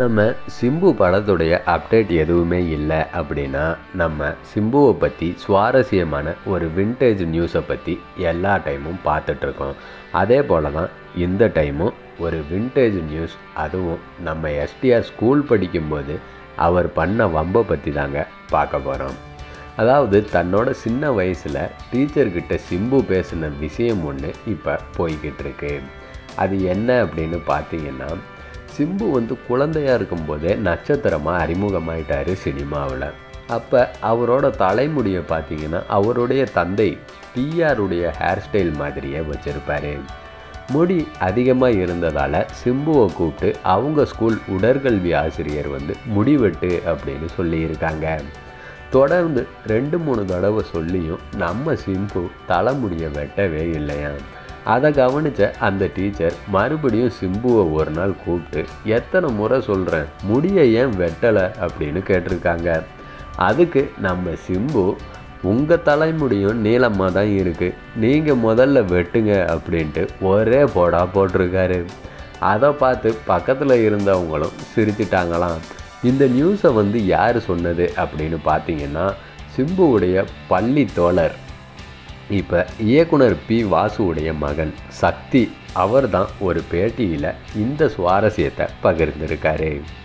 நம்ம சிம்பு படத்துடைய அப்டேட் எதுவுமே இல்லை அப்படின்னா நம்ம சிம்புவை பற்றி சுவாரஸ்யமான ஒரு விண்டேஜ் நியூஸை பற்றி எல்லா டைமும் பார்த்துட்ருக்கோம் அதே போல் தான் இந்த டைமும் ஒரு விண்டேஜ் நியூஸ் அதுவும் நம்ம எஸ்டிஆர் ஸ்கூல் படிக்கும்போது அவர் பண்ண வம்பை பற்றி தாங்க பார்க்க போகிறோம் அதாவது தன்னோட சின்ன வயசில் டீச்சர்கிட்ட சிம்பு பேசின விஷயம் ஒன்று இப்போ போய்கிட்டு இருக்கு அது என்ன அப்படின்னு பார்த்தீங்கன்னா சிம்பு வந்து குழந்தையாக இருக்கும்போதே நட்சத்திரமாக அறிமுகமாயிட்டார் சினிமாவில் அப்போ அவரோட தலைமுடியை பார்த்தீங்கன்னா அவருடைய தந்தை டிஆருடைய ஹேர் ஸ்டைல் மாதிரியே வச்சுருப்பார் முடி அதிகமாக இருந்ததால் சிம்புவை கூப்பிட்டு அவங்க ஸ்கூல் உடற்கல்வி ஆசிரியர் வந்து முடிவெட்டு அப்படின்னு சொல்லியிருக்காங்க தொடர்ந்து ரெண்டு மூணு தடவை சொல்லியும் நம்ம சிம்பு தலைமுடியை வெட்டவே இல்லையா அதை கவனித்த அந்த டீச்சர் மறுபடியும் சிம்புவை ஒரு நாள் கூப்பிட்டு எத்தனை முறை சொல்கிறேன் முடியை ஏன் வெட்டலை அப்படின்னு கேட்டிருக்காங்க அதுக்கு நம்ம சிம்பு உங்கள் தலைமுடியும் நீளமாக தான் இருக்குது நீங்கள் முதல்ல வெட்டுங்க அப்படின்ட்டு ஒரே போடா போட்டிருக்காரு அதை பார்த்து பக்கத்தில் இருந்தவங்களும் சிரிச்சிட்டாங்களாம் இந்த நியூஸை வந்து யார் சொன்னது அப்படின்னு பார்த்தீங்கன்னா சிம்புவுடைய பள்ளி தோழர் இப்போ இயக்குனர் பி வாசுவுடைய மகன் சக்தி அவர் தான் ஒரு பேட்டியில் இந்த சுவாரஸ்யத்தை பகிர்ந்திருக்காரு